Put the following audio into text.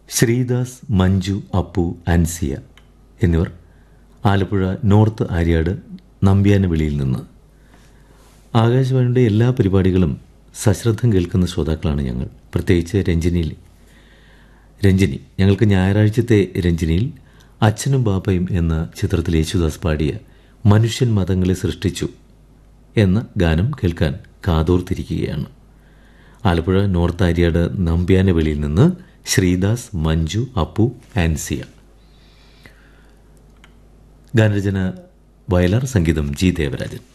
ശ്രീദാസ് മഞ്ജു അപ്പു അൻസിയ എന്നിവർ ആലപ്പുഴ നോർത്ത് ആര്യാട് നമ്പ്യാനവിളിയിൽ നിന്ന് ആകാശവാണിയുടെ എല്ലാ പരിപാടികളും സശ്രദ്ധം കേൾക്കുന്ന ശ്രോതാക്കളാണ് ഞങ്ങൾ പ്രത്യേകിച്ച് രഞ്ജിനിയിൽ രഞ്ജിനി ഞങ്ങൾക്ക് ഞായറാഴ്ചത്തെ രഞ്ജിനിയിൽ അച്ഛനും ബാപ്പയും എന്ന ചിത്രത്തിൽ യേശുദാസ് പാടിയ മനുഷ്യൻ മതങ്ങളെ സൃഷ്ടിച്ചു എന്ന ഗാനം കേൾക്കാൻ കാതോർത്തിരിക്കുകയാണ് ആലപ്പുഴ നോർത്ത് ആര്യാട് നമ്പ്യാനവെളിയിൽ നിന്ന് ശ്രീദാസ് മഞ്ജു അപ്പു ആൻസിയ ഗാനരചന വയലാർ സംഗീതം ജി ദേവരാജൻ